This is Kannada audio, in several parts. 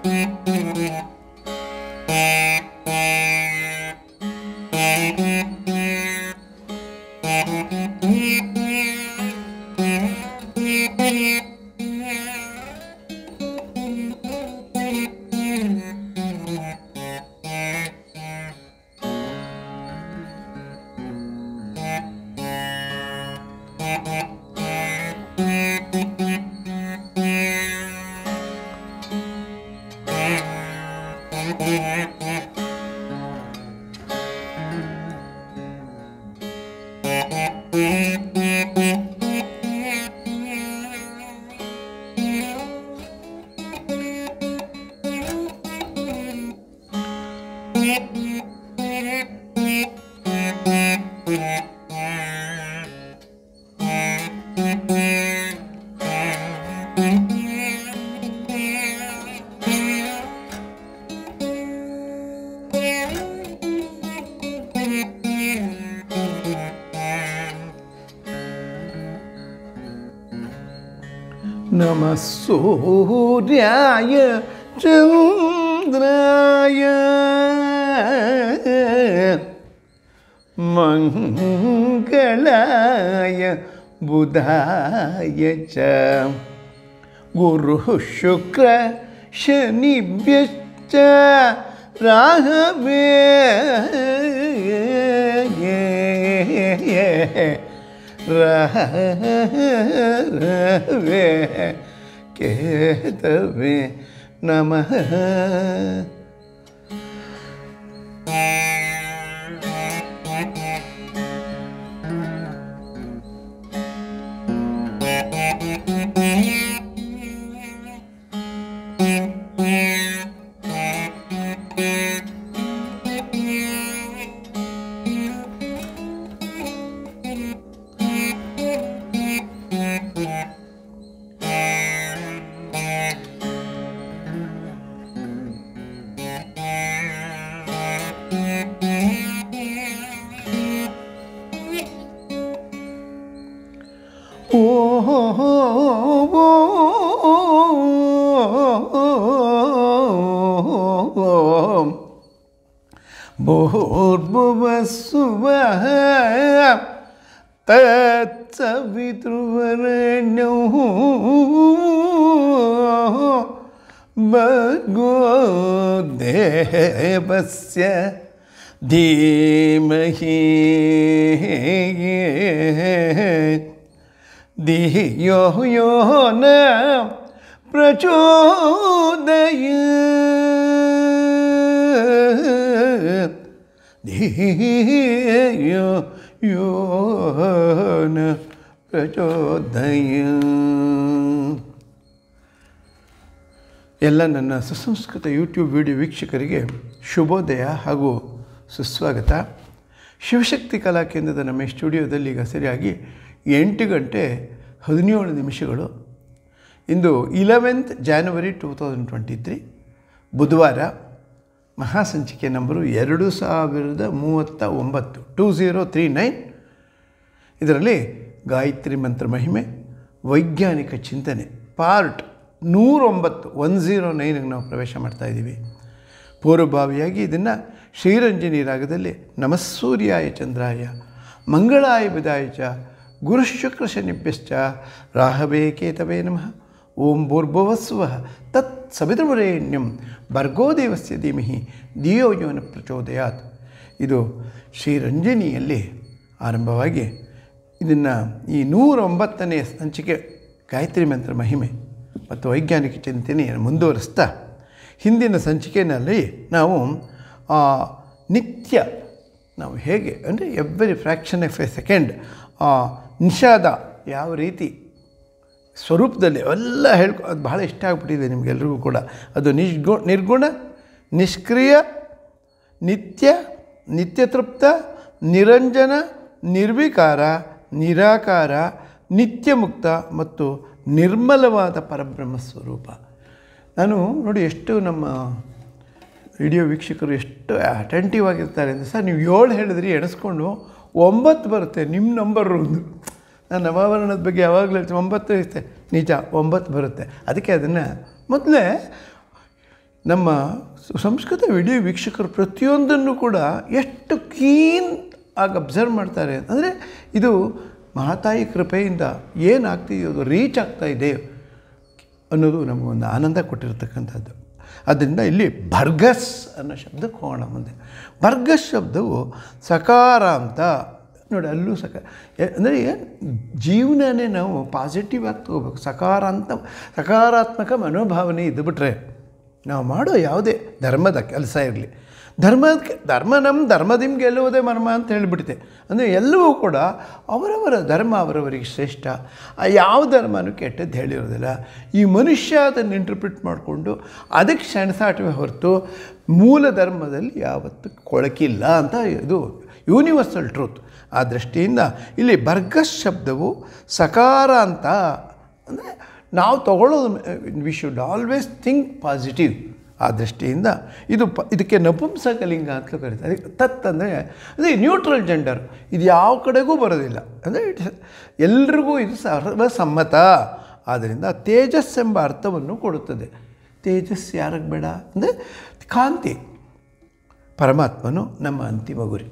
नमः सूर्याय चन्द्राय मङ्गलाय बुधाय च गुरुः शुक्र शनिभ्यश्च राहवे रहवे केतवे नमः ಓಂ ಭೂರ್ಭುವಸ್ಸುವಃ ತತ್ಸವಿತೃವರೆಣ್ಯೋ ಭಗೋ ದೇವಸ್ಯ ಧೀಮಹಿ ಧಿಯೋ ಯೋ ನ ಪ್ರಚೋದಯ ಧಿಯೋ ಯೋ ನ ಪ್ರಚೋದಯ ಎಲ್ಲ ನನ್ನ ಸುಸಂಸ್ಕೃತ ಯೂಟ್ಯೂಬ್ ವಿಡಿಯೋ ವೀಕ್ಷಕರಿಗೆ ಶುಭೋದಯ ಹಾಗೂ ಸುಸ್ವಾಗತ ಶಿವಶಕ್ತಿ ಕಲಾ ಕೇಂದ್ರದ ನಮ್ಮ ಸ್ಟುಡಿಯೋದಲ್ಲಿ ಈಗ ಸರಿಯಾಗಿ ಎಂಟು ಗಂಟೆ ಹದಿನೇಳು ನಿಮಿಷಗಳು ಇಂದು eleventh January two thousand twenty three ಬುಧವಾರ ಮಹಾಸಂಚಿಕೆ ನಂಬರು ಎರಡು ಸಾವಿರದ ಮೂವತ್ತ ಒಂಬತ್ತು ಟೂ ಝೀರೋ ತ್ರೀ ನೈನ್ ಇದರಲ್ಲಿ ಗಾಯತ್ರಿ ಮಂತ್ರ ಮಹಿಮೆ ವೈಜ್ಞಾನಿಕ ಚಿಂತನೆ ಪಾರ್ಟ್ ನೂರೊಂಬತ್ತು ಒನ್ ಝೀರೋ ನೈನಿಗೆ ನಾವು ಪ್ರವೇಶ ಮಾಡ್ತಾ ಇದ್ದೀವಿ ಪೂರ್ವಭಾವಿಯಾಗಿ ಇದನ್ನು ಶ್ರೀರಂಜನಿ ರಾಗದಲ್ಲಿ ನಮಸ್ಸೂರ್ಯಾಯ ಚಂದ್ರಾಯ ಮಂಗಳಾಯ ಬುಧಾಯ ಚ ಗುರುಶುಕ್ರ ಶನಿಭ್ಯಶ್ಚ ರಾಹವೇ ಕೇತವೇ ನಮಃ ಓಂ ಭೂರ್ಭುವಸ್ವ ತತ್ ಸವಿತೃವರೇಣ್ಯಂ ಭರ್ಗೋ ದೇವಸ್ಯ ಧೀಮಹಿ ಧಿಯೋ ಯೋನ ಪ್ರಚೋದಯಾತ್ ಇದು ಶ್ರೀರಂಜನಿಯಲ್ಲಿ ಆರಂಭವಾಗಿ ಇದನ್ನು ಈ ನೂರೊಂಬತ್ತನೇ ಸಂಚಿಕೆ ಗಾಯತ್ರಿ ಮಂತ್ರ ಮಹಿಮೆ ಮತ್ತು ವೈಜ್ಞಾನಿಕ ಚಿಂತನೆಯನ್ನು ಮುಂದುವರಿಸ್ತಾ ಹಿಂದಿನ ಸಂಚಿಕೆಯಲ್ಲಿ ನಾವು ಆ, ನಿತ್ಯ ನಾವು ಹೇಗೆ ಅಂದರೆ every fraction of a second ಆ ನಿಷಾದ ಯಾವ ರೀತಿ ಸ್ವರೂಪದಲ್ಲಿ ಎಲ್ಲ ಹೇಳ್ಕೊ ಅದು ಬಹಳ ಇಷ್ಟ ಆಗ್ಬಿಟ್ಟಿದೆ ನಿಮಗೆಲ್ರಿಗೂ ಕೂಡ ಅದು ನಿಷ್ಗು ನಿರ್ಗುಣ ನಿಷ್ಕ್ರಿಯ ನಿತ್ಯ ನಿತ್ಯತೃಪ್ತ ನಿರಂಜನ ನಿರ್ವಿಕಾರ ನಿರಾಕಾರ ನಿತ್ಯಮುಕ್ತ ಮತ್ತು ನಿರ್ಮಲವಾದ ಪರಬ್ರಹ್ಮ ಸ್ವರೂಪ ನಾನು ನೋಡಿ ಎಷ್ಟು ನಮ್ಮ ವಿಡಿಯೋ ವೀಕ್ಷಕರು ಎಷ್ಟು ಅಟೆಂಟಿವ್ ಆಗಿರ್ತಾರೆ ಅಂದರೆ ಸರ್ ನೀವು ಏಳು ಹೇಳಿದ್ರಿ ಎಣಿಸ್ಕೊಂಡು ಒಂಬತ್ತು ಬರುತ್ತೆ ನಿಮ್ಮ ನಂಬರು ಒಂದು ನಾನು ನವಾವರಣದ ಬಗ್ಗೆ ಯಾವಾಗಲೂ ಹೇಳ್ತೀನಿ ಒಂಬತ್ತು ಇರುತ್ತೆ ನಿಜ ಒಂಬತ್ತು ಬರುತ್ತೆ ಅದಕ್ಕೆ ಅದನ್ನು ಮೊದಲೇ ನಮ್ಮ ಸಂಸ್ಕೃತ ವಿಡಿಯೋ ವೀಕ್ಷಕರು ಪ್ರತಿಯೊಂದನ್ನು ಕೂಡ ಎಷ್ಟು ಕೀನ್ ಆಗಿ ಅಬ್ಸರ್ವ್ ಮಾಡ್ತಾರೆ ಅಂದರೆ ಇದು ಮಹಾತಾಯಿ ಕೃಪೆಯಿಂದ ಏನಾಗ್ತಿದೆಯೋ ಅದು ರೀಚ್ ಆಗ್ತಾ ಇದೆ ಅನ್ನೋದು ನಮಗೊಂದು ಆನಂದ ಕೊಟ್ಟಿರ್ತಕ್ಕಂಥದ್ದು ಆದ್ದರಿಂದ ಇಲ್ಲಿ ಬರ್ಗಸ್ ಅನ್ನೋ ಶಬ್ದಕ್ಕೆ ಹೋಗೋಣ ಮುಂದೆ ಬರ್ಗಸ್ ಶಬ್ದವು ಸಕಾರ ಅಂತ ನೋಡಿ ಅಲ್ಲೂ ಸಕ ಅಂದರೆ ಜೀವನನೇ ನಾವು ಪಾಸಿಟಿವ್ ಆಗಿ ತಗೋಬೇಕು ಸಕಾರಾಂತ ಸಕಾರಾತ್ಮಕ ಮನೋಭಾವನೆ ಇದ್ದುಬಿಟ್ರೆ ನಾವು ಮಾಡೋ ಯಾವುದೇ ಧರ್ಮದ ಕೆಲಸ ಇರಲಿ ಧರ್ಮಕ್ಕೆ ಧರ್ಮ ನಮ್ಮ ಧರ್ಮದಿಮ್ ಗೆಲ್ಲುವುದೇ ಮರ್ಮ ಅಂತ ಹೇಳಿಬಿಡುತ್ತೆ ಅಂದರೆ ಎಲ್ಲವೂ ಕೂಡ ಅವರವರ ಧರ್ಮ ಅವರವರಿಗೆ ಶ್ರೇಷ್ಠ ಆ ಯಾವ ಧರ್ಮನೂ ಕೆಟ್ಟದ್ದು ಹೇಳಿರೋದಿಲ್ಲ ಈ ಮನುಷ್ಯ ಅದನ್ನು ಇಂಟರ್ಪ್ರಿಟ್ ಮಾಡಿಕೊಂಡು ಅದಕ್ಕೆ ಸೆಣಸಾಟವೇ ಹೊರತು ಮೂಲ ಧರ್ಮದಲ್ಲಿ ಯಾವತ್ತೂ ಕೊಳಕಿಲ್ಲ ಅಂತ ಇದು ಯೂನಿವರ್ಸಲ್ ಟ್ರೂತ್ ಆ ದೃಷ್ಟಿಯಿಂದ ಇಲ್ಲಿ ಬರ್ಗಸ್ ಶಬ್ದವು ಸಕಾರ ಅಂತ ಅಂದರೆ ನಾವು ತಗೊಳ್ಳೋದು we should always think positive ಆ ದೃಷ್ಟಿಯಿಂದ ಇದು ಪ ಇದಕ್ಕೆ ನಪುಂಸಕಲಿಂಗ ಅಂತಲೂ ಕರೀತಾರೆ ಅದಕ್ಕೆ ತತ್ ಅಂದರೆ ಅದೇ ನ್ಯೂಟ್ರಲ್ ಜೆಂಡರ್ ಇದು ಯಾವ ಕಡೆಗೂ ಬರೋದಿಲ್ಲ ಅಂದರೆ ಇಟ್ಸ್ ಎಲ್ರಿಗೂ ಇದು ಸರ್ವಸಮ್ಮತ ಆದ್ದರಿಂದ ತೇಜಸ್ ಎಂಬ ಅರ್ಥವನ್ನು ಕೊಡುತ್ತದೆ ತೇಜಸ್ ಯಾರಿಗೆ ಬೇಡ ಅಂದರೆ ಕಾಂತಿ ಪರಮಾತ್ಮನು ನಮ್ಮ ಅಂತಿಮ ಗುರಿ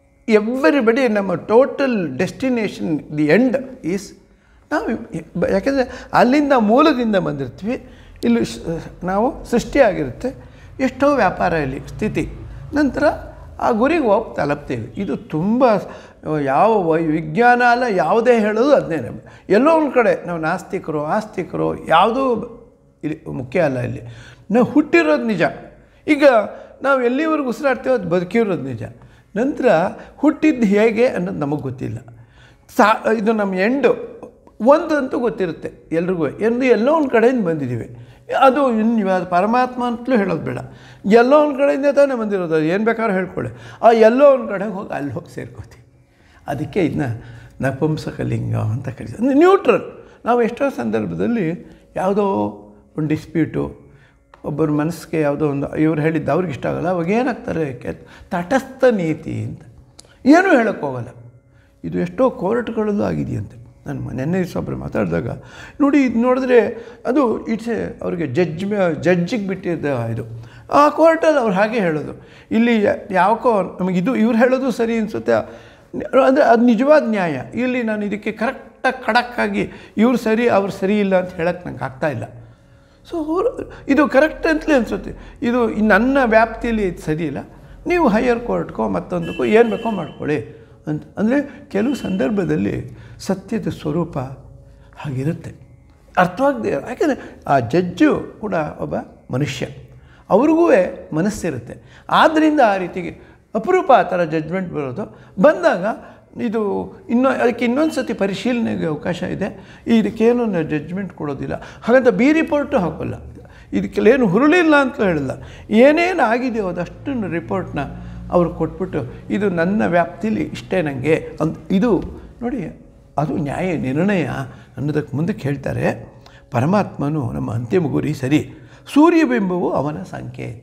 ಎವ್ರಿಬಡಿ ನಮ್ಮ total destination the end is ನಾವು ಯಾಕೆಂದರೆ ಅಲ್ಲಿಂದ ಮೂಲದಿಂದ ಬಂದಿರ್ತೀವಿ ಇಲ್ಲಿ ಸ್- ನಾವು ಸೃಷ್ಟಿಯಾಗಿರುತ್ತೆ ಎಷ್ಟೋ ವ್ಯಾಪಾರ ಇಲ್ಲಿ ಸ್ಥಿತಿ ನಂತರ ಆ ಗುರಿಗೆ ಹೋಗಿ ತಲುಪ್ತೇವೆ ಇದು ತುಂಬ ಯಾವ ವೈ ವಿಜ್ಞಾನ ಅಲ್ಲ ಯಾವುದೇ ಹೇಳೋದು ಅದನ್ನೇ ಎಲ್ಲೋ ಒಂದು ಕಡೆ ನಾವು ನಾಸ್ತಿಕರು ಆಸ್ತಿಕರು ಯಾವುದೂ ಇಲ್ಲಿ ಮುಖ್ಯ ಅಲ್ಲ ಇಲ್ಲಿ ನಾವು ಹುಟ್ಟಿರೋದು ನಿಜ ಈಗ ನಾವು ಎಲ್ಲಿವರೆಗೂ ಉಸಿರಾಡ್ತೇವೆ ಅದು ಬದುಕಿರೋದು ನಿಜ ನಂತರ ಹುಟ್ಟಿದ್ದು ಹೇಗೆ ಅನ್ನೋದು ನಮಗೆ ಗೊತ್ತಿಲ್ಲ ಸಾ ಇದು ನಮ್ಮ ಎಂಡು ಒಂದಂತೂ ಗೊತ್ತಿರುತ್ತೆ ಎಲ್ರಿಗೂ ಎಂದು ಎಲ್ಲೋ ಒಂದು ಕಡೆಯಿಂದ ಬಂದಿದ್ದೀವಿ ಅದು ಇನ್ನು ಇವಾಗ ಪರಮಾತ್ಮ ಅಂತಲೂ ಹೇಳೋದು ಬೇಡ ಎಲ್ಲೋ ಒಂದು ಕಡೆಯಿಂದ ತಾನೇ ಬಂದಿರೋದು ಅದು ಏನು ಬೇಕಾದ್ರೂ ಹೇಳ್ಕೊಳ್ಳಿ ಆ ಎಲ್ಲೋ ಒಂದು ಕಡೆಗೆ ಹೋಗಿ ಅಲ್ಲಿ ಹೋಗಿ ಸೇರ್ಕೋತೀವಿ ಅದಕ್ಕೆ ಇದನ್ನ ನಪುಂಸಕಲಿಂಗ ಅಂತ ಕರೀತಾರೆ ಅಂದರೆ ನ್ಯೂಟ್ರಲ್ ನಾವು ಎಷ್ಟೋ ಸಂದರ್ಭದಲ್ಲಿ ಯಾವುದೋ ಒಂದು ಡಿಸ್ಪ್ಯೂಟು ಒಬ್ಬರ ಮನಸ್ಸಿಗೆ ಯಾವುದೋ ಒಂದು ಇವ್ರು ಹೇಳಿದ್ದು ಅವ್ರಿಗೆ ಇಷ್ಟ ಆಗಲ್ಲ ಅವಾಗ ಏನಾಗ್ತಾರೆ ಕೆ ತಟಸ್ಥ ನೀತಿ ಅಂತ ಏನೂ ಹೇಳೋಕ್ಕೆ ಹೋಗಲ್ಲ ಇದು ಎಷ್ಟೋ ಕೋರ್ಟ್ಗಳಲ್ಲೂ ಆಗಿದೆಯಂತೆ ನಾನು ನೆನ್ನೆ ದಿವಸ ಒಬ್ಬರು ಮಾತಾಡಿದಾಗ ನೋಡಿ ಇದು ನೋಡಿದ್ರೆ ಅದು ಇಟ್ಸ್ ಅವ್ರಿಗೆ ಜಡ್ಜ್ ಜಡ್ಜಿಗೆ ಬಿಟ್ಟಿದ್ದ ಇದು ಆ ಕೋರ್ಟಲ್ಲಿ ಅವ್ರು ಹಾಗೆ ಹೇಳೋದು ಇಲ್ಲಿ ಯಾವಕ್ಕೋ ನಮಗೆ ಇದು ಇವ್ರು ಹೇಳೋದು ಸರಿ ಅನಿಸುತ್ತೆ ಅಂದರೆ ಅದು ನಿಜವಾದ ನ್ಯಾಯ ಇಲ್ಲಿ ನಾನು ಇದಕ್ಕೆ ಕರೆಕ್ಟಾಗಿ ಖಡಕ್ಕಾಗಿ ಇವ್ರು ಸರಿ ಅವ್ರು ಸರಿ ಇಲ್ಲ ಅಂತ ಹೇಳಕ್ಕೆ ನಂಗೆ ಆಗ್ತಾಯಿಲ್ಲ ಸೊ ಅವ್ರು ಇದು ಕರೆಕ್ಟ್ ಅಂತಲೇ ಅನಿಸುತ್ತೆ ಇದು ಈ ನನ್ನ ವ್ಯಾಪ್ತಿಯಲ್ಲಿ ಇದು ಸರಿಯಿಲ್ಲ ನೀವು ಹೈಯರ್ ಕೋರ್ಟ್ಗೋ ಮತ್ತೊಂದಕ್ಕೋ ಏನು ಬೇಕೋ ಮಾಡ್ಕೊಳ್ಳಿ ಅಂತ ಅಂದರೆ ಕೆಲವು ಸಂದರ್ಭದಲ್ಲಿ ಸತ್ಯದ ಸ್ವರೂಪ ಹಾಗಿರುತ್ತೆ ಅರ್ಥವಾಗದೆ ಯಾಕೆಂದರೆ ಆ ಜಡ್ಜು ಕೂಡ ಒಬ್ಬ ಮನುಷ್ಯ ಅವ್ರಿಗೂ ಮನಸ್ಸಿರುತ್ತೆ ಆದ್ದರಿಂದ ಆ ರೀತಿಗೆ ಅಪರೂಪ ಆ ಥರ ಜಡ್ಜ್ಮೆಂಟ್ ಬರೋದು ಬಂದಾಗ ಇದು ಇನ್ನೂ ಅದಕ್ಕೆ ಇನ್ನೊಂದು ಸತಿ ಪರಿಶೀಲನೆಗೆ ಅವಕಾಶ ಇದೆ ಇದಕ್ಕೇನು ಜಡ್ಜ್ಮೆಂಟ್ ಕೊಡೋದಿಲ್ಲ ಹಾಗಂತ ಬಿ ರಿಪೋರ್ಟು ಹಾಕೋಲ್ಲ ಇದಕ್ಕೆಲ್ಲೇನು ಹುರುಳಿಲ್ಲ ಅಂತ ಹೇಳಿಲ್ಲ ಏನೇನು ಆಗಿದೆಯೋ ಅದಷ್ಟನ್ನು ರಿಪೋರ್ಟ್ನ ಅವ್ರು ಕೊಟ್ಬಿಟ್ಟು ಇದು ನನ್ನ ವ್ಯಾಪ್ತಿಲಿ ಇಷ್ಟೇ ನನಗೆ ಅಂತ ಇದು ನೋಡಿ ಅದು ನ್ಯಾಯ ನಿರ್ಣಯ ಅನ್ನೋದಕ್ಕೆ ಮುಂದಕ್ಕೆ ಹೇಳ್ತಾರೆ ಪರಮಾತ್ಮನು ನಮ್ಮ ಅಂತಿಮ ಗುರಿ ಸರಿ ಸೂರ್ಯಬಿಂಬವು ಅವನ ಸಂಕೇತ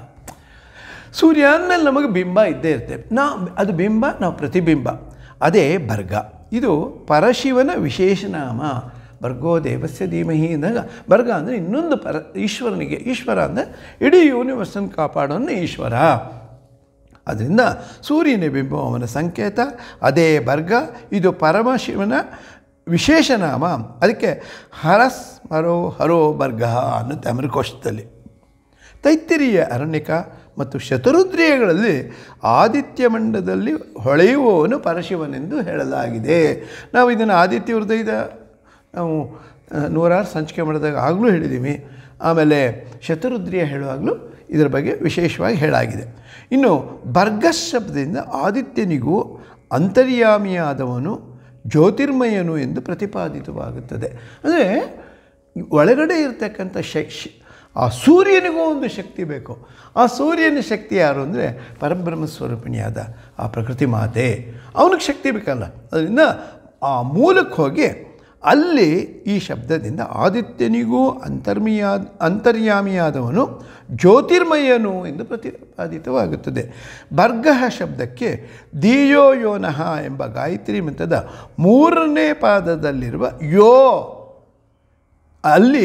ಸೂರ್ಯ ಅಂದಮೇಲೆ ನಮಗೆ ಬಿಂಬ ಇದ್ದೇ ಇರುತ್ತೆ ನಾ ಅದು ಬಿಂಬ ನಾವು ಪ್ರತಿಬಿಂಬ ಅದೇ ಬರ್ಗ ಇದು ಪರಶಿವನ ವಿಶೇಷನಾಮ ಬರ್ಗೋ ದೇವಸ್ಯ ಧೀಮಹಿ ಅಂದಾಗ ಬರ್ಗ ಅಂದರೆ ಇನ್ನೊಂದು ಪರ ಈಶ್ವರನಿಗೆ ಈಶ್ವರ ಅಂದರೆ ಇಡೀ ಯೂನಿವರ್ಸನ್ನು ಕಾಪಾಡೋನು ಈಶ್ವರ ಅದರಿಂದ ಸೂರ್ಯನ ಬಿಂಬ ಅವನ ಸಂಕೇತ ಅದೇ ಬರ್ಗ ಇದು ಪರಮಶಿವನ ವಿಶೇಷನಾಮ ಅದಕ್ಕೆ ಹರಸ್ ಹರೋ ಹರೋ ಬರ್ಗ ಅನ್ನುತ್ತೆ ಅಮರಕೋಶದಲ್ಲಿ ತೈತ್ತಿರಿಯ ಅರಣ್ಯಕ ಮತ್ತು ಶತರುದ್ರಿಯಗಳಲ್ಲಿ ಆದಿತ್ಯ ಮಂಡದಲ್ಲಿ ಹೊಳೆಯುವವನು ಪರಶಿವನೆಂದು ಹೇಳಲಾಗಿದೆ ನಾವು ಇದನ್ನು ಆದಿತ್ಯ ಹೃದಯದ ನಾವು ಆ, ನೂರಾರು ಸಂಚಿಕೆ ಮಾಡಿದಾಗ ಆಗಲೂ ಹೇಳಿದ್ದೀವಿ ಆಮೇಲೆ ಶತರುದ್ರಿಯ ಹೇಳುವಾಗಲೂ ಇದರ ಬಗ್ಗೆ ವಿಶೇಷವಾಗಿ ಹೇಳಾಗಿದೆ ಇನ್ನು ಬರ್ಗಸ್ ಶಬ್ದದಿಂದ ಆದಿತ್ಯನಿಗೂ ಅಂತರ್ಯಾಮಿಯಾದವನು ಜ್ಯೋತಿರ್ಮಯನು ಎಂದು ಪ್ರತಿಪಾದಿತವಾಗುತ್ತದೆ ಅಂದರೆ ಒಳಗಡೆ ಇರತಕ್ಕಂಥ ಶಕ್ ಆ ಸೂರ್ಯನಿಗೂ ಒಂದು ಶಕ್ತಿ ಬೇಕು ಆ ಸೂರ್ಯನ ಶಕ್ತಿ ಯಾರು ಅಂದರೆ ಪರಬ್ರಹ್ಮ ಸ್ವರೂಪಿಣಿಯಾದ ಆ ಪ್ರಕೃತಿ ಮಾತೆ ಅವನಿಗೆ ಶಕ್ತಿ ಬೇಕಲ್ಲ ಅದರಿಂದ ಆ ಮೂಲಕ್ಕೆ ಹೋಗಿ ಅಲ್ಲಿ ಈ ಶಬ್ದದಿಂದ ಆದಿತ್ಯನಿಗೂ ಅಂತರ್ಮಿಯ ಅಂತರ್ಯಾಮಿಯಾದವನು ಜ್ಯೋತಿರ್ಮಯನು ಎಂದು ಪ್ರತಿಪಾದಿತವಾಗುತ್ತದೆ ಬರ್ಗಃ ಶಬ್ದಕ್ಕೆ ದಿಯೋ ಯೋನಃ ಎಂಬ ಗಾಯತ್ರಿ ಮಂತ್ರದ ಮೂರನೇ ಪಾದದಲ್ಲಿರುವ ಯೋ ಅಲ್ಲಿ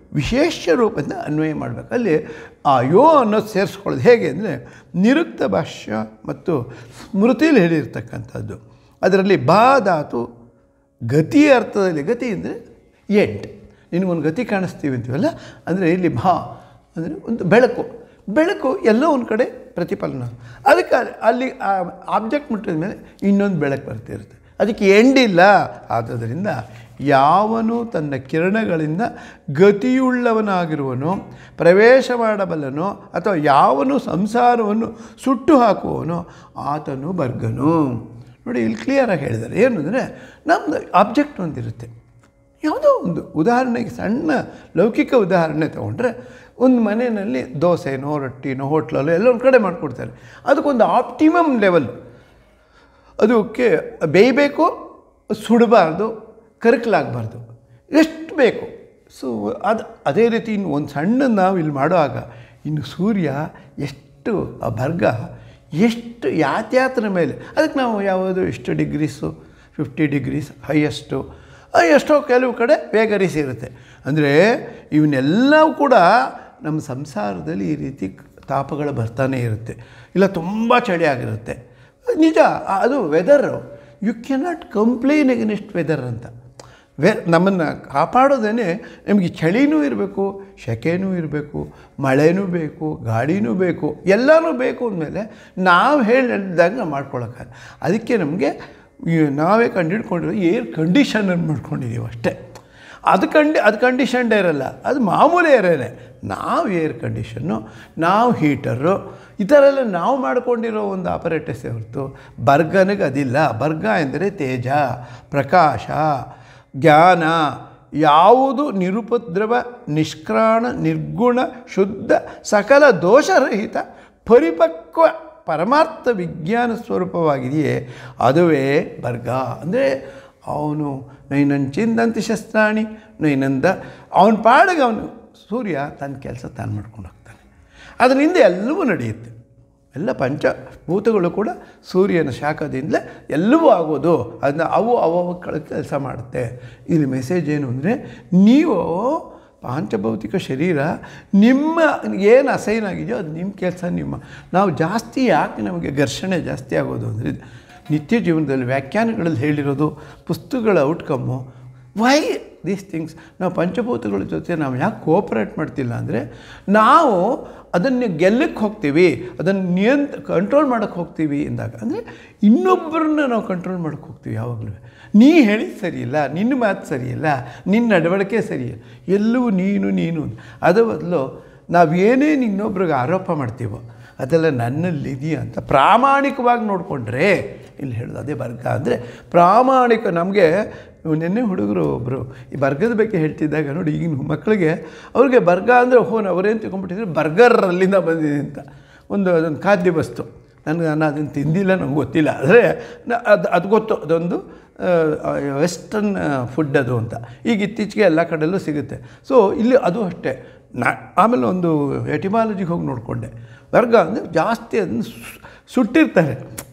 ವಿಶೇಷ ರೂಪದಿಂದ ಅನ್ವಯ ಮಾಡಬೇಕು ಅಲ್ಲಿ ಆ ಯೋ ಅನ್ನೋದು ಸೇರಿಸ್ಕೊಳ್ಳೋದು ಹೇಗೆ ಅಂದರೆ ನಿರುಕ್ತ ಭಾಷ್ಯ ಮತ್ತು ಸ್ಮೃತಿಯಲ್ಲಿ ಹೇಳಿರ್ತಕ್ಕಂಥದ್ದು ಅದರಲ್ಲಿ ಬಾ ಧಾತು ಗತಿ ಅರ್ಥದಲ್ಲಿ ಗತಿ ಅಂದರೆ ಎಂಟ್ ನಿನಗೊಂದು ಗತಿ ಕಾಣಿಸ್ತೀವಿ ಅಂತೀವಲ್ಲ ಅಂದರೆ ಇಲ್ಲಿ ಭಾ ಅಂದರೆ ಒಂದು ಬೆಳಕು ಬೆಳಕು ಎಲ್ಲೋ ಒಂದು ಕಡೆ ಪ್ರತಿಫಲನ ಅದಕ್ಕೆ ಅಲ್ಲಿ- ಅಲ್ಲಿ ಆ ಆಬ್ಜೆಕ್ಟ್ ಮುಟ್ಟಿದ ಮೇಲೆ ಇನ್ನೊಂದು ಬೆಳಕು ಬರ್ತಿರುತ್ತೆ ಅದಕ್ಕೆ ಎಂಡಿಲ್ಲ ಆದ್ದರಿಂದ ಯಾವನು ತನ್ನ ಕಿರಣಗಳಿಂದ ಗತಿಯುಳ್ಳವನಾಗಿರುವನೋ ಪ್ರವೇಶ ಮಾಡಬಲ್ಲನೋ ಅಥವಾ ಯಾವನು ಸಂಸಾರವನ್ನು ಸುಟ್ಟು ಹಾಕುವವನೋ ಆತನು ಬರ್ಗನು ನೋಡಿ ಇಲ್ಲಿ ಕ್ಲಿಯರಾಗಿ ಹೇಳಿದ್ದಾರೆ ಏನು ಅಂದರೆ ನಮ್ಮದು ಆಬ್ಜೆಕ್ಟ್ ಒಂದಿರುತ್ತೆ ಯಾವುದೋ ಒಂದು ಉದಾಹರಣೆಗೆ ಸಣ್ಣ ಲೌಕಿಕ ಉದಾಹರಣೆ ತೊಗೊಂಡ್ರೆ ಒಂದು ಮನೆಯಲ್ಲಿ ದೋಸೆನೋ ರೊಟ್ಟಿನೋ ಹೋಟ್ಲಲ್ಲೋ ಎಲ್ಲ ಒಂದು ಕಡೆ ಮಾಡಿಕೊಡ್ತಾರೆ ಅದಕ್ಕೊಂದು ಆಪ್ಟಿಮಮ್ ಲೆವೆಲ್ ಅದಕ್ಕೆ ಬೇಯಬೇಕು ಸುಡಬಾರ್ದು ಕರಕಲಾಗಬಾರ್ದು ಎಷ್ಟು ಬೇಕು ಸೊ ಅದು ಅದೇ ರೀತಿ ಇನ್ನು ಒಂದು ಸಣ್ಣ ನಾವು ಇಲ್ಲಿ ಮಾಡುವಾಗ ಇನ್ನು ಸೂರ್ಯ ಎಷ್ಟು ಆ ಬರ್ಗ ಎಷ್ಟು ಯಾತ್ಯಾತರ ಮೇಲೆ ಅದಕ್ಕೆ ನಾವು ಯಾವುದು ಎಷ್ಟು ಡಿಗ್ರೀಸು ಫಿಫ್ಟಿ ಡಿಗ್ರೀಸ್ ಹೈಯೆಸ್ಟು ಎಷ್ಟೋ ಕೆಲವು ಕಡೆ ವೇಗರೀಸ್ ಇರುತ್ತೆ ಅಂದರೆ ಇವನ್ನೆಲ್ಲವೂ ಕೂಡ ನಮ್ಮ ಸಂಸಾರದಲ್ಲಿ ಈ ರೀತಿ ತಾಪಗಳು ಬರ್ತಾನೆ ಇರುತ್ತೆ ಇಲ್ಲ ತುಂಬ ಚಳಿ ಆಗಿರುತ್ತೆ ನಿಜ ಅದು weather you cannot complain against weather ಅಂತ ವೆ ನಮ್ಮನ್ನು ಕಾಪಾಡೋದೇ ನಮಗೆ ಚಳಿನೂ ಇರಬೇಕು ಸೆಕೆನೂ ಇರಬೇಕು ಮಳೆನೂ ಬೇಕು ಗಾಳಿನೂ ಬೇಕು ಎಲ್ಲನೂ ಬೇಕು ಅಂದಮೇಲೆ ನಾವು ಹೇಳಿದಾಗ ನಾವು ಮಾಡ್ಕೊಳಕ್ಕಾಗ ಅದಕ್ಕೆ ನಮಗೆ ಈ ನಾವೇ ಕಂಡುಹಿಡ್ಕೊಂಡಿರೋ ಏರ್ ಕಂಡೀಷನರ್ ಮಾಡ್ಕೊಂಡಿದ್ದೀವಿ ಅಷ್ಟೇ ಅದು ಕಂಡಿ ಅದು ಕಂಡೀಷನ್ಡ್ ಇರಲ್ಲ ಅದು ಮಾಮೂಲಿ ಏರೇನೆ ನಾವು ಏರ್ ಕಂಡೀಷನ್ನು ನಾವು ಹೀಟರು ಈ ಥರ ಎಲ್ಲ ನಾವು ಮಾಡ್ಕೊಂಡಿರೋ ಒಂದು ಆಪರೇಟರ್ಸ್ ಹೊರತು ಬರ್ಗನಿಗೆ ಅದಿಲ್ಲ ಬರ್ಗ ಎಂದರೆ ತೇಜ ಪ್ರಕಾಶ ಜ್ಞಾನ ಯಾವುದು ನಿರುಪದ್ರವ ನಿಷ್ಕ್ರಾಣ ನಿರ್ಗುಣ ಶುದ್ಧ ಸಕಲ ದೋಷರಹಿತ ಪರಿಪಕ್ವ ಪರಮಾರ್ಥ ವಿಜ್ಞಾನ ಸ್ವರೂಪವಾಗಿದೆಯೇ ಅದುವೇ ಬರ್ಗ ಅಂದರೆ ಅವನು ನೈನಂಚಿಂದಂತಿ ಶಸ್ತ್ರಾಣಿ ನೈನಂದ ಅವನ ಪಾಡಿಗೆ ಅವನು ಸೂರ್ಯ ತನ್ನ ಕೆಲಸ ತಾನು ಮಾಡ್ಕೊಂಡು ಹೋಗ್ತಾನೆ ಅದರಿಂದ ಎಲ್ಲವೂ ನಡೆಯುತ್ತೆ ಎಲ್ಲ ಪಂಚಭೂತಗಳು ಕೂಡ ಸೂರ್ಯನ ಶಾಖದಿಂದಲೇ ಎಲ್ಲವೂ ಆಗೋದು ಅದನ್ನ ಅವು ಅವ ಕೆಲಸ ಮಾಡುತ್ತೆ ಇಲ್ಲಿ ಮೆಸೇಜ್ ಏನು ಅಂದರೆ ನೀವು ಪಾಂಚಭೌತಿಕ ಶರೀರ ನಿಮ್ಮ ಏನು ಅಸೈನ್ ಆಗಿದೆಯೋ ಅದು ನಿಮ್ಮ ಕೆಲಸ ನಿಮ್ಮ ನಾವು ಜಾಸ್ತಿ ಯಾಕೆ ನಮಗೆ ಘರ್ಷಣೆ ಜಾಸ್ತಿ ಆಗೋದು ಅಂದರೆ ನಿತ್ಯ ಜೀವನದಲ್ಲಿ ವ್ಯಾಖ್ಯಾನಗಳಲ್ಲಿ ಹೇಳಿರೋದು ಪುಸ್ತಕಗಳ ಔಟ್ಕಮ್ಮು ವೈ ದೀಸ್ ಥಿಂಗ್ಸ್ ನಾವು ಪಂಚಭೂತಗಳ ಜೊತೆ ನಾವು ಯಾಕೆ ಕೋಪರೇಟ್ ಮಾಡ್ತಿಲ್ಲ ಅಂದರೆ ನಾವು ಅದನ್ನು ಗೆಲ್ಲಕ್ಕೆ ಹೋಗ್ತೀವಿ ಅದನ್ನು ನಿಯಂತ್ ಕಂಟ್ರೋಲ್ ಮಾಡೋಕ್ಕೆ ಹೋಗ್ತೀವಿ ಎಂದಾಗ ಅಂದರೆ ಇನ್ನೊಬ್ಬರನ್ನ ನಾವು ಕಂಟ್ರೋಲ್ ಮಾಡೋಕ್ಕೆ ಹೋಗ್ತೀವಿ ಯಾವಾಗಲೂ ನೀ ಹೇಳಿದ ಸರಿಯಿಲ್ಲ ನಿನ್ನ ಮಾತು ಸರಿಯಿಲ್ಲ ನಿನ್ನ ನಡವಳಿಕೆ ಸರಿಯಿಲ್ಲ ಎಲ್ಲವೂ ನೀನು ನೀನು ಅದ ಬದಲು ನಾವು ಏನೇನು ಇನ್ನೊಬ್ರಿಗೆ ಆರೋಪ ಮಾಡ್ತೀವೋ ಅದೆಲ್ಲ ನನ್ನಲ್ಲಿದೆಯಾ ಅಂತ ಪ್ರಾಮಾಣಿಕವಾಗಿ ನೋಡಿಕೊಂಡ್ರೆ ಇಲ್ಲಿ ಹೇಳೋದು ಅದೇ ಬರ್ಗ ಅಂದರೆ ಪ್ರಾಮಾಣಿಕ ನಮಗೆ ನಿನ್ನೆ ಹುಡುಗರು ಒಬ್ಬರು ಈ ಬರ್ಗದ ಬಗ್ಗೆ ಹೇಳ್ತಿದ್ದಾಗ ನೋಡಿ ಈಗಿನ ಮಕ್ಕಳಿಗೆ ಅವ್ರಿಗೆ ಬರ್ಗ ಅಂದರೆ ಹೋ ಅವರೇನು ತಿಳ್ಕೊಂಬಿಟ್ಟಿದ್ರೆ ಬರ್ಗರ್ ಅಲ್ಲಿಂದ ಬಂದಿದೆ ಅಂತ ಒಂದು ಅದೊಂದು ಖಾದ್ಯ ವಸ್ತು ನನಗೆ ನಾನು ಅದನ್ನು ತಿಂದಿಲ್ಲ ನಂಗೆ ಗೊತ್ತಿಲ್ಲ ಆದರೆ ಅದು ಅದು ಗೊತ್ತು ಅದೊಂದು ವೆಸ್ಟರ್ನ್ ಫುಡ್ ಅದು ಅಂತ ಈಗ ಇತ್ತೀಚೆಗೆ ಎಲ್ಲ ಕಡೆಯಲ್ಲೂ ಸಿಗುತ್ತೆ ಸೊ ಇಲ್ಲಿ ಅದು ಅಷ್ಟೇ ನಾ ಆಮೇಲೆ ಒಂದು ಎಟಿಮಾಲಜಿಗೆ ಹೋಗಿ ನೋಡಿಕೊಂಡೆ ವರ್ಗ ಅಂದರೆ ಜಾಸ್ತಿ ಅದನ್ನು ಸು- ಸುಟ್ಟಿರ್ತಾರೆ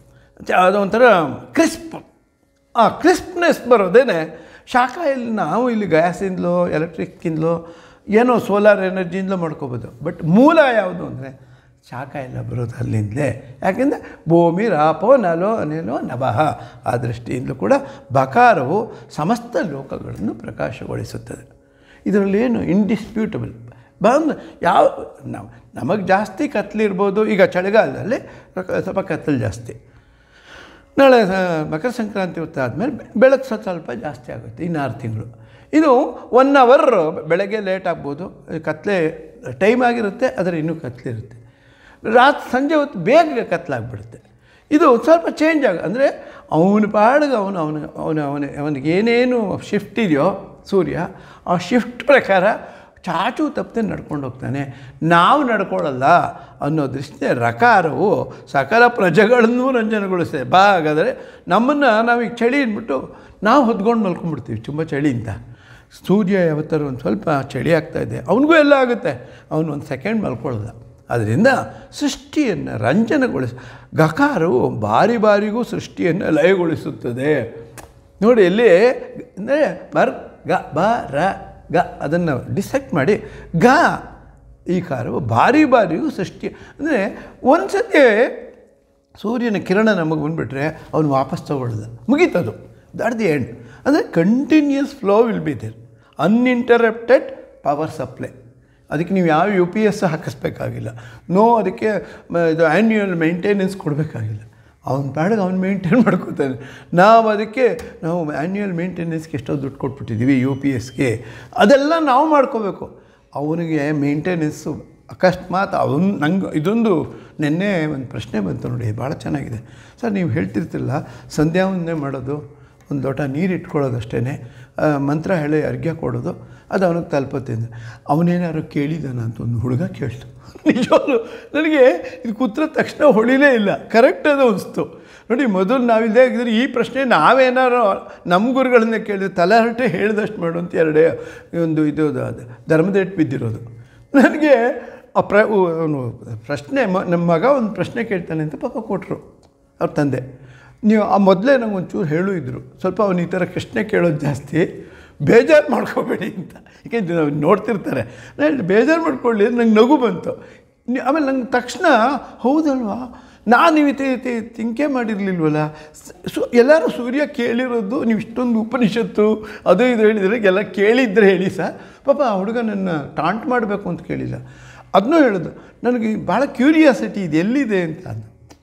ಚ- ಅದೊಂಥರ ಕ್ರಿಸ್ಪ್ ಆ ಕ್ರಿಸ್ಪ್ನೆಸ್ ಬರೋದೇನೆ ಶಾಖ ಇಲ್ಲಿ ನಾವು ಇಲ್ಲಿ ಗ್ಯಾಸಿಂದಲೋ ಎಲೆಕ್ಟ್ರಿಕ್ಕಿಂದಲೋ ಏನೋ ಸೋಲಾರ್ ಎನರ್ಜಿಯಿಂದಲೋ ಮಾಡ್ಕೋಬೋದು ಬಟ್ ಮೂಲ ಯಾವುದು ಅಂದರೆ ಶಾಖ ಎಲ್ಲ ಬರೋದು ಅಲ್ಲಿಂದಲೇ ಯಾಕೆಂದರೆ ಭೂಮಿ ರಾಪೋ ನಲೋ ಅನಿಲೋ ನಭಃ ಆ ದೃಷ್ಟಿಯಿಂದಲೂ ಕೂಡ ಬಕಾರವು ಸಮಸ್ತ ಲೋಕಗಳನ್ನು ಪ್ರಕಾಶಗೊಳಿಸುತ್ತದೆ ಇದರಲ್ಲೇನು ಇಂಡಿಸ್ಪ್ಯೂಟಬಲ್ ಬಂದು ಯಾವ ನಾವು ನಮಗೆ ಜಾಸ್ತಿ ಕತ್ಲಿರ್ಬೋದು ಈಗ ಚಳಿಗಾಲದಲ್ಲಿ ಸ್ವಲ್ಪ ಕತ್ತಲು ಜಾಸ್ತಿ ನಾಳೆ ಸ- ಮಕರ ಸಂಕ್ರಾಂತಿ ಹೊತ್ತು ಆದಮೇಲೆ ಬೆಳಕು ಸ್ವಲ್ಪ ಸ್ವಲ್ಪ ಜಾಸ್ತಿ ಆಗುತ್ತೆ ಇನ್ನು ಆರು ತಿಂಗಳು ಇದು ಒನ್ ಅವರ್ ಬೆಳಗ್ಗೆ ಲೇಟ್ ಆಗ್ಬೋದು ಕತ್ಲೆ ಟೈಮ್ ಆಗಿರುತ್ತೆ ಆದರೆ ಇನ್ನೂ ಕತ್ಲಿರುತ್ತೆ ರಾತ್ರಿ ಸಂಜೆ ಹೊತ್ತು ಬೇಗ ಕತ್ಲಾಗ್ಬಿಡುತ್ತೆ ಇದು ಸ್ವಲ್ಪ ಚೇಂಜ್ ಆಗ ಅಂದರೆ ಅವನ ಪಾಡಿಗೆ ಅವನು ಅವನ ಅವನ ಅವನ ಅವನಿಗೆ ಏನೇನು ಶಿಫ್ಟ್ ಇದೆಯೋ ಸೂರ್ಯ ಆ ಶಿಫ್ಟ್ ಪ್ರಕಾರ ಚಾಚು ತಪ್ಪದೆ ನಡ್ಕೊಂಡು ಹೋಗ್ತಾನೆ ನಾವು ನಡ್ಕೊಳ್ಳಲ್ಲ ಅನ್ನೋ ದೃಷ್ಟಿಯ ರಕಾರವು ಸಕಲ ಪ್ರಜೆಗಳನ್ನು ರಂಜನೆಗೊಳಿಸ್ತದೆ ಬಾ ಹಾಗಾದರೆ ನಮ್ಮನ್ನು ನಾವೀಗ ಚಳಿ ಅಂದ್ಬಿಟ್ಟು ನಾವು ಹೊದ್ಕೊಂಡು ಮಲ್ಕೊಂಡ್ಬಿಡ್ತೀವಿ ತುಂಬ ಚಳಿ ಅಂತ ಸೂರ್ಯ ಯಾವತ್ತಾರು ಒಂದು ಸ್ವಲ್ಪ ಚಳಿ ಆಗ್ತಾ ಇದೆ ಅವನಿಗೂ ಎಲ್ಲ ಆಗುತ್ತೆ ಅವನು ಒಂದು ಸೆಕೆಂಡ್ ಮಲ್ಕೊಳ್ಳಲ್ಲ ಅದರಿಂದ ಸೃಷ್ಟಿಯನ್ನು ರಂಜನೆಗೊಳಿಸ ಗಕಾರವು ಬಾರಿ ಬಾರಿಗೂ ಸೃಷ್ಟಿಯನ್ನು ಲಯಗೊಳಿಸುತ್ತದೆ ನೋಡಿ ಇಲ್ಲಿ ಅಂದರೆ ಬರ್ ಗ ಬ ರ ಗ ಅದನ್ನು ಡಿಸೆಕ್ಟ್ ಮಾಡಿ ಗ ಈ ಕಾರವು ಬಾರಿ ಬಾರಿಯೂ ಸೃಷ್ಟಿ ಅಂದರೆ ಒಂದು ಸತಿ ಸೂರ್ಯನ ಕಿರಣ ನಮಗೆ ಬಂದುಬಿಟ್ರೆ ಅವನು ವಾಪಸ್ ತಗೊಳ್ಳೋದ ಮುಗೀತದು ದಟ್ ದಿ ಎಂಡ್ ಅಂದರೆ continuous flow will be there uninterrupted power supply ಅದಕ್ಕೆ ನೀವು ಯಾವ ಯು ಪಿ ಎಸ್ ಹಾಕಿಸ್ಬೇಕಾಗಿಲ್ಲ ನೋ ಅದಕ್ಕೆ ಮ- ಇದು ಆ್ಯನ್ಯುಯಲ್ ಮೇಂಟೆನೆನ್ಸ್ ಕೊಡಬೇಕಾಗಿಲ್ಲ ಅವ್ನ ಪಾಡಿಗೆ ಅವ್ನು ಮೇಂಟೈನ್ ಮಾಡ್ಕೋತಾನೆ ನಾವು ಅದಕ್ಕೆ ನಾವು ಆ್ಯನ್ಯುಯಲ್ ಮೇಂಟೆನೆನ್ಸ್ಗೆ ಎಷ್ಟೋ ದುಡ್ಡು ಕೊಟ್ಬಿಟ್ಟಿದ್ದೀವಿ ಯು ಪಿ ಎಸ್ಗೆ ಅದೆಲ್ಲ ನಾವು ಮಾಡ್ಕೋಬೇಕು ಅವನಿಗೆ ಮೇಂಟೆನೆನ್ಸು ಅಕಸ್ಮಾತ್ ಅವನು ನಂಗೆ ಇದೊಂದು ನಿನ್ನೆ ಒಂದು ಪ್ರಶ್ನೆ ಬಂತು ನೋಡಿ ಭಾಳ ಚೆನ್ನಾಗಿದೆ ಸರ್ ನೀವು ಹೇಳ್ತಿರ್ತಿಲ್ಲ ಸಂಧ್ಯಾ ವಂದನೆ ಮಾಡೋದು ಒಂದು ಲೋಟ ನೀರು ಇಟ್ಕೊಳ್ಳೋದು ಅಷ್ಟೇ ಮಂತ್ರ ಹೇಳಿ ಅರ್ಘ್ಯ ಕೊಡೋದು ಅದು ಅವನಿಗೆ ತಲುಪುತ್ತೆ ಅಂದರೆ ಅವನೇನಾದ್ರು ಕೇಳಿದಾನ ಅಂತ ಒಂದು ಹುಡುಗ ಕೇಳ್ತು ನಿಜವಾಗ್ಲು ನನಗೆ ಇದು ಕೂತ್ರ ತಕ್ಷಣ ಹೊಳಿಲೇ ಇಲ್ಲ ಕರೆಕ್ಟ್ ಅದು ಅನಿಸ್ತು ನೋಡಿ ಮೊದಲು ನಾವಿಲ್ಲದೆ ಆಗಿದ್ರೆ ಈ ಪ್ರಶ್ನೆ ನಾವೇನಾರು ನಮ್ಮ ಗುರುಗಳನ್ನೇ ಕೇಳಿದ್ರೆ ತಲೆಹರಟೆ ಹೇಳಿದಷ್ಟು ಮಾಡು ಅಂತ ಎರಡೇ ಒಂದು ಇದು ಅದು ಧರ್ಮದೇಟ್ ಬಿದ್ದಿರೋದು ನನಗೆ ಆ ಪ್ರ ಅವನು ಪ್ರಶ್ನೆ ಮ ನಮ್ಮ ಮಗ ಒಂದು ಪ್ರಶ್ನೆ ಕೇಳ್ತಾನೆ ಅಂತ ಪಾಪ ಕೊಟ್ಟರು ಅವ್ರ ತಂದೆ ನೀವು ಆ ಮೊದಲೇ ನಂಗೆ ಒಂಚೂರು ಹೇಳು ಇದ್ದರು ಸ್ವಲ್ಪ ಅವನು ಈ ಥರ ಪ್ರಶ್ನೆ ಕೇಳೋದು ಜಾಸ್ತಿ ಬೇಜಾರು ಮಾಡ್ಕೋಬೇಡಿ ಅಂತ ಯಾಕೆಂದ್ರೆ ನಾವು ನೋಡ್ತಿರ್ತಾರೆ ನಾನು ಹೇಳಿದೆ, ಬೇಜಾರು ಮಾಡ್ಕೊಳ್ಳಿ ನಂಗೆ ನಗು ಬಂತು ನಿ- ಆಮೇಲೆ ನಂಗೆ ತಕ್ಷಣ ಹೌದಲ್ವಾ ನಾನು ಇವತ್ತು ತಿಂಕೆ ಮಾಡಿರಲಿಲ್ವಲ್ಲ ಸೊ ಎಲ್ಲರೂ ಸೂರ್ಯ ಕೇಳಿರೋದು ನೀವು ಇಷ್ಟೊಂದು ಉಪನಿಷತ್ತು ಅದು ಇದು ಹೇಳಿದರೆ ಎಲ್ಲ ಕೇಳಿದ್ರೆ ಹೇಳಿ ಸರ್ ಪಾಪ ಆ ಹುಡುಗ ನನ್ನ ಟಾಂಟ್ ಮಾಡಬೇಕು ಅಂತ ಕೇಳಿಲ್ಲ ಅದನ್ನೂ ಹೇಳೋದು ನನಗೆ ಭಾಳ ಕ್ಯೂರಿಯಾಸಿಟಿ ಇದೆ ಎಲ್ಲಿದೆ ಅಂತ ಅಂದ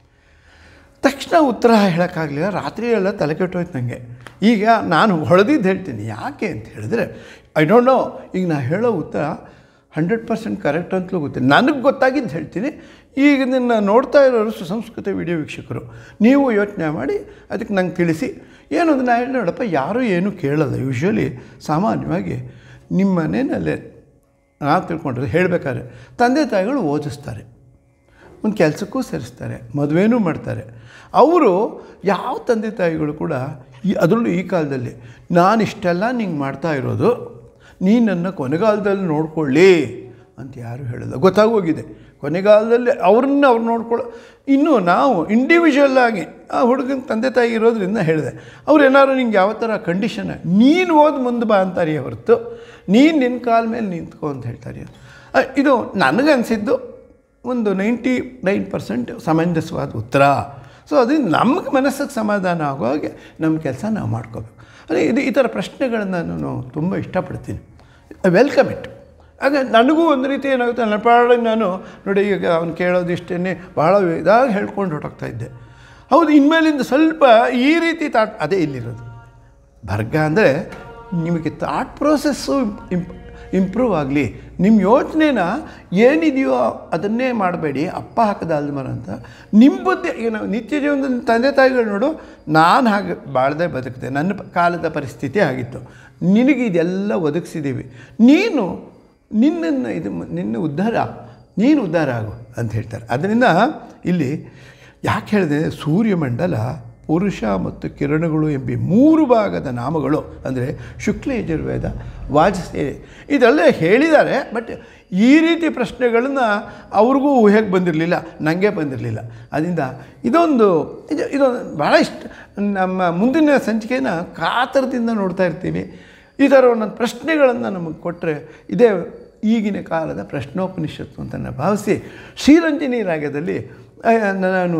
ತಕ್ಷಣ ಉತ್ತರ ಹೇಳೋಕ್ಕಾಗಲಿಲ್ಲ ರಾತ್ರಿ ಎಲ್ಲ ತಲೆ ಕೆಟ್ಟೋಯ್ತು ನನಗೆ ಈಗ ನಾನು ಹೊಳೆದಿದ್ದು ಹೇಳ್ತೀನಿ ಯಾಕೆ ಅಂತ ಹೇಳಿದ್ರೆ ಐ ಡೋಂಟ್ ನೋ ಈಗ ನಾ ಹೇಳೋ ಉತ್ತರ ಹಂಡ್ರೆಡ್ ಪರ್ಸೆಂಟ್ ಕರೆಕ್ಟ್ ಅಂತಲೂ ಗೊತ್ತಿಲ್ಲ ನನಗೆ ಗೊತ್ತಾಗಿದ್ದು ಹೇಳ್ತೀನಿ ಈಗ ನಿನ್ನ ನೋಡ್ತಾ ಇರೋರು ಸುಸಂಸ್ಕೃತ ವಿಡಿಯೋ ವೀಕ್ಷಕರು ನೀವು ಯೋಚನೆ ಮಾಡಿ ಅದಕ್ಕೆ ನಂಗೆ ತಿಳಿಸಿ ಏನು ಅಂದ್ರೆ ನಾ ಹೇಳಿ ನೋಡಪ್ಪ ಯಾರೂ ಏನೂ ಕೇಳಲ್ಲ ಯೂಶ್ವಲಿ ಸಾಮಾನ್ಯವಾಗಿ ನಿಮ್ಮ ಮನೆಯಲ್ಲೇ ನಾವು ತಿಳ್ಕೊಂಡ್ರೆ ಹೇಳಬೇಕಾದ್ರೆ ತಂದೆ ತಾಯಿಗಳು ಓದಿಸ್ತಾರೆ ಒಂದು ಕೆಲಸಕ್ಕೂ ಸೇರಿಸ್ತಾರೆ ಮದುವೆನೂ ಮಾಡ್ತಾರೆ ಅವರು ಯಾವ ತಂದೆ ತಾಯಿಗಳು ಕೂಡ ಈ ಅದರಲ್ಲೂ ಈ ಕಾಲದಲ್ಲಿ ನಾನು ಇಷ್ಟೆಲ್ಲ ನಿಂಗೆ ಮಾಡ್ತಾ ಇರೋದು ನೀನು ನನ್ನ ಕೊನೆಗಾಲದಲ್ಲಿ ನೋಡ್ಕೊಳ್ಳಿ ಅಂತ ಯಾರೂ ಹೇಳಲ್ಲ ಗೊತ್ತಾಗೋಗಿದೆ ಕೊನೆಗಾಲದಲ್ಲಿ ಅವ್ರನ್ನ ಅವ್ರು ನೋಡ್ಕೊಳ್ಳೋ ಇನ್ನು ನಾವು ಇಂಡಿವಿಜುವಲ್ ಆಗಿ ಆ ಹುಡುಗನ ತಂದೆ ತಾಯಿ ಇರೋದ್ರಿಂದ ಹೇಳಿದೆ ಅವ್ರು ಏನಾದ್ರು ನಿಂಗೆ ಯಾವ ಥರ ಕಂಡೀಷನ್ ನೀನು ಓದಿ ಮುಂದೆ ಬಾ ಅಂತಾರೆ ಹೊರತು ನೀನು ನಿನ್ನ ಕಾಲ ಮೇಲೆ ನಿಂತ್ಕೊ ಅಂತ ಹೇಳ್ತಾರೆ ಅ, ಇದು ನನಗನ್ಸಿದ್ದು ಒಂದು ನೈಂಟಿ ನೈನ್ ಪರ್ಸೆಂಟ್ ಸಮಂಜಸವಾದ ಉತ್ತರ ಸೊ ಅದರಿಂದ ನಮಗೆ ಮನಸ್ಸಿಗೆ ಸಮಾಧಾನ ಆಗೋ ಹಾಗೆ ನಮ್ಮ ಕೆಲಸ ನಾವು ಮಾಡ್ಕೋಬೇಕು ಅದೇ ಇದು ಈ ಥರ ಪ್ರಶ್ನೆಗಳನ್ನು ನಾನು ತುಂಬ ಇಷ್ಟಪಡ್ತೀನಿ ವೆಲ್ಕಮ್ ಇಟ್ ಆಗ ನನಗೂ ಒಂದು ರೀತಿ ಏನಾಗುತ್ತೆ ನನ್ನ ಪಾಡಿಗೆ ನಾನು ನೋಡಿ ಈಗ ಅವ್ನು ಕೇಳೋದು ಇಷ್ಟೇ ಭಾಳ ಇದಾಗಿ ಹೇಳ್ಕೊಂಡು ಹೊರಟೋಗ್ತಾ ಇದ್ದೆ ಹೌದು ಇನ್ಮೇಲಿಂದ ಸ್ವಲ್ಪ ಈ ರೀತಿ ತಾಟ್ ಅದೇ ಇಲ್ಲಿರೋದು ಬರ್ಗ ಅಂದರೆ ನಿಮಗೆ ಥಾಟ್ ಪ್ರೋಸೆಸ್ಸು ಇಂಪ್ ಇಂಪ್ರೂವ್ ಆಗಲಿ ನಿಮ್ಮ ಯೋಚನೆನ ಏನಿದೆಯೋ ಅದನ್ನೇ ಮಾಡಬೇಡಿ ಅಪ್ಪ ಹಾಕದ ಅಲ್ಮರ ಅಂತ ನಿಮ್ಮ ಬುದ್ಧಿ ಈಗ ನಾವು ನಿತ್ಯ ಜೀವನದಲ್ಲಿ ತಂದೆ ತಾಯಿಗಳು ನೋಡು ನಾನು ಹಾಗೆ ಬಾಳ್ದೆ ಬದುಕಿದೆ ನನ್ನ ಪ- ಕಾಲದ ಪರಿಸ್ಥಿತಿ ಆಗಿತ್ತು ನಿನಗೆ ಇದೆಲ್ಲ ಒದಗಿಸಿದ್ದೀವಿ ನೀನು ನಿನ್ನನ್ನು ಇದು ಮ- ನಿನ್ನ ಉದ್ಧಾರ ನೀನು ಉದ್ಧಾರ ಆಗು ಅಂತ ಹೇಳ್ತಾರೆ ಅದರಿಂದ ಇಲ್ಲಿ ಯಾಕೆ ಹೇಳಿದೆ ಸೂರ್ಯಮಂಡಲ ಪುರುಷ ಮತ್ತು ಕಿರಣಗಳು ಎಂಬಿ ಮೂರು ಭಾಗದ ನಾಮಗಳು ಅಂದರೆ ಶುಕ್ಲ ಯಜುರ್ವೇದ ವಾಜಸೇವೆ ಇದೆಲ್ಲ ಹೇಳಿದ್ದಾರೆ ಬಟ್ ಈ ರೀತಿ ಪ್ರಶ್ನೆಗಳನ್ನು ಅವ್ರಿಗೂ ಊಹೆಗೆ ಬಂದಿರಲಿಲ್ಲ ನನಗೆ ಬಂದಿರಲಿಲ್ಲ ಅದರಿಂದ ಇದೊಂದು ಇದು ಇದೊಂದು ಭಾಳ ಇಷ್ಟ ನಮ್ಮ ಮುಂದಿನ ಸಂಚಿಕೆನ ಕಾತರದಿಂದ ನೋಡ್ತಾ ಇರ್ತೀವಿ ಈ ಥರ ಒಂದೊಂದು ಪ್ರಶ್ನೆಗಳನ್ನು ನಮಗೆ ಕೊಟ್ಟರೆ ಇದೇ ಈಗಿನ ಕಾಲದ ಪ್ರಶ್ನೋಪನಿಷತ್ತು ಅಂತ ನಾನು ಭಾವಿಸಿ ಶ್ರೀರಂಜನಿ ರಾಗದಲ್ಲಿ ಆ, ನಾನು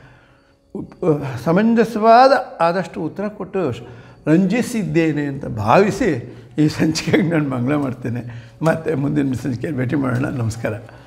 ಉಪ್- ಸಮಂಜಸವಾದ ಆದಷ್ಟು ಉತ್ತರ ಕೊಟ್ಟು ರಂಜಿಸಿದ್ದೇನೆ ಅಂತ ಭಾವಿಸಿ ಈ ಸಂಚಿಕೆಗೆ ನಾನು ಮಂಗಳ ಮಾಡ್ತೇನೆ ಮತ್ತು ಮುಂದಿನ ಸಂಚಿಕೆಯಲ್ಲಿ ಭೇಟಿ ಮಾಡೋಣ ನಮಸ್ಕಾರ